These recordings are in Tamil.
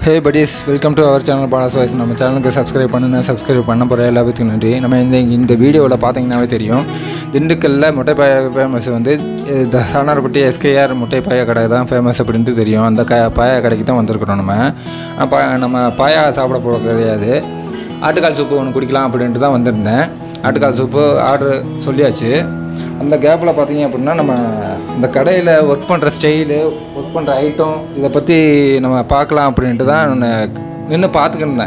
hey buddies welcome to our channel Bala's voice நம்ம சேனலுக்கு சப்ஸ்கிரைப் பண்ணுங்க சப்ஸ்கிரைப் பண்ண போகிற எல்லாத்துக்கும் நன்றி நம்ம இந்த இந்த வீடியோவில் பார்த்தீங்கன்னாவே தெரியும் திண்டுக்கல்லில் முட்டைப்பாய ஃபேமஸ் வந்து இந்த சாணார்பட்டி எஸ்கேஆர் முட்டைப்பாய கடை தான் ஃபேமஸ் அப்படின்ட்டு தெரியும் அந்த க பாயா கடைக்கு தான் வந்திருக்கிறோம் நம்ம அஹ் பா நம்ம பாயா சாப்பிட போக கிடையாது ஆட்டுக்கால் சூப்பு ஒன்று குடிக்கலாம் அப்படின்ட்டு தான் வந்திருந்தேன் ஆட்டுக்கால் சூப்பு ஆர்டர் சொல்லியாச்சு அந்த கேப்பில் பார்த்தீங்க அப்படின்னா நம்ம இந்த கடையில் ஒர்க் பண்ணுற ஸ்டைலு ஒர்க் பண்ணுற ஐட்டம் இதை பற்றி நம்ம பார்க்கலாம் அப்படின்ட்டு தான் நான் நின்று பார்த்துக்கிட்டு இருந்தேன்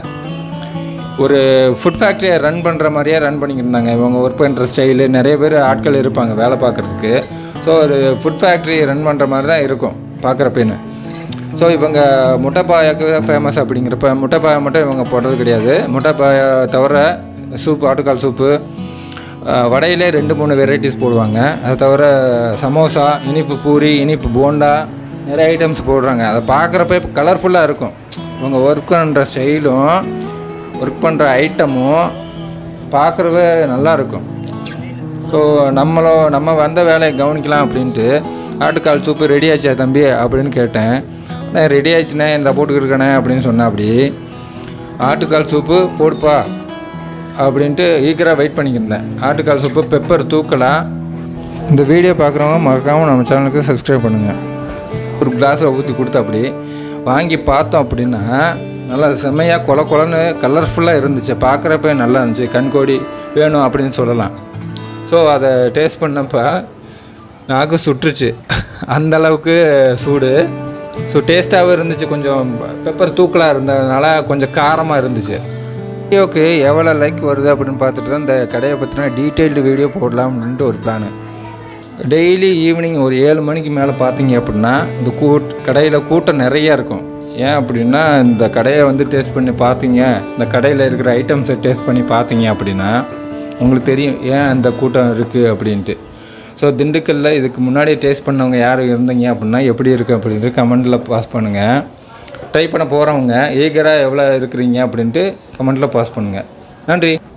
ஒரு ஃபுட் ஃபேக்ட்ரியை ரன் பண்ணுற மாதிரியே ரன் பண்ணிக்கிட்டு இருந்தாங்க இவங்க ஒர்க் பண்ணுற ஸ்டைலு நிறைய பேர் ஆட்கள் இருப்பாங்க வேலை பார்க்குறதுக்கு ஸோ ஒரு ஃபுட் ஃபேக்ட்ரி ரன் பண்ணுற மாதிரி தான் இருக்கும் பார்க்குறப்பேன்னு ஸோ இவங்க முட்டைப்பாயாக்கு ஃபேமஸ் அப்படிங்கிறப்ப முட்டைப்பாயா மட்டும் இவங்க போடுறது கிடையாது முட்டைப்பாயா தவிர சூப் ஆட்டுக்கால் சூப்பு அஹ், வடையிலே ரெண்டு மூணு வெரைட்டிஸ் போடுவாங்க அதை தவிர சமோசா இனிப்பு பூரி இனிப்பு போண்டா நிறைய ஐட்டம்ஸ் போடுறாங்க அதை பார்க்குறப்ப கலர்ஃபுல்லாக இருக்கும் இவங்க ஒர்க் பண்ணுற ஸ்டைலும் ஒர்க் பண்ணுற ஐட்டமும் பார்க்குறவே நல்லா இருக்கும் ஸோ நம்மளோ நம்ம வந்த வேலையை கவனிக்கலாம் அப்படின்ட்டு ஆட்டுக்கால் சூப்பு ரெடி ஆச்சா தம்பி அப்படின்னு கேட்டேன் நான் ரெடி ஆச்சுண்ணே இந்த போட்டுக்கு இருக்கண்ணே அப்படின்னு சொன்னேன் அப்படி ஆட்டுக்கால் சூப்பு போடுப்பா அப்படின்ட்டு ஈக்கராக வெயிட் பண்ணிக்கிருந்தேன் ஆட்டுக்கால் சூப்பு பெப்பர் தூக்கலாம் இந்த வீடியோ பார்க்குறவங்க மறக்காமல் நம்ம சேனலுக்கு சப்ஸ்கிரைப் பண்ணுங்கள் ஒரு கிளாஸில் ஊற்றி கொடுத்தா அப்படி வாங்கி பார்த்தோம் அப்படின்னா நல்லா செம்மையாக கொல கொலன்னு கலர்ஃபுல்லாக இருந்துச்சு பார்க்குறப்ப நல்லா இருந்துச்சு கண்கோடி வேணும் அப்படின்னு சொல்லலாம் ஸோ அதை டேஸ்ட் பண்ணப்போ நாக்கு சுட்டுருச்சு அந்த அளவுக்கு சூடு ஸோ டேஸ்ட்டாகவும் இருந்துச்சு கொஞ்சம் பெப்பர் தூக்கலாக இருந்ததுனால கொஞ்சம் காரமாக இருந்துச்சு வீடியோக்கு எவ்வளோ லைக் வருது அப்படின்னு பார்த்துட்டு தான் இந்த கடையை பற்றின டீட்டெயில்டு வீடியோ போடலாம் அப்படின்ட்டு ஒரு பிளானு டெய்லி ஈவினிங் ஒரு ஏழு மணிக்கு மேலே பார்த்தீங்க அப்படின்னா இந்த கூட் கடையில் கூட்டம் நிறையா இருக்கும் ஏன் அப்படின்னா இந்த கடையை வந்து டேஸ்ட் பண்ணி பார்த்தீங்க இந்த கடையில் இருக்கிற ஐட்டம்ஸை டேஸ்ட் பண்ணி பார்த்தீங்க அப்படின்னா உங்களுக்கு தெரியும் ஏன் அந்த கூட்டம் இருக்குது அப்படின்ட்டு ஸோ திண்டுக்கல்ல இதுக்கு முன்னாடி டேஸ்ட் பண்ணவங்க யார் இருந்தீங்க அப்படின்னா எப்படி இருக்குது அப்படின்ட்டு கமெண்டில் பாஸ் பண்ணுங்கள் ட்ரை பண்ண போகிறவங்க ஈகராக எவ்வளோ இருக்கிறீங்க அப்படின்ட்டு கமெண்ட்டில் பாஸ் பண்ணுங்கள் நன்றி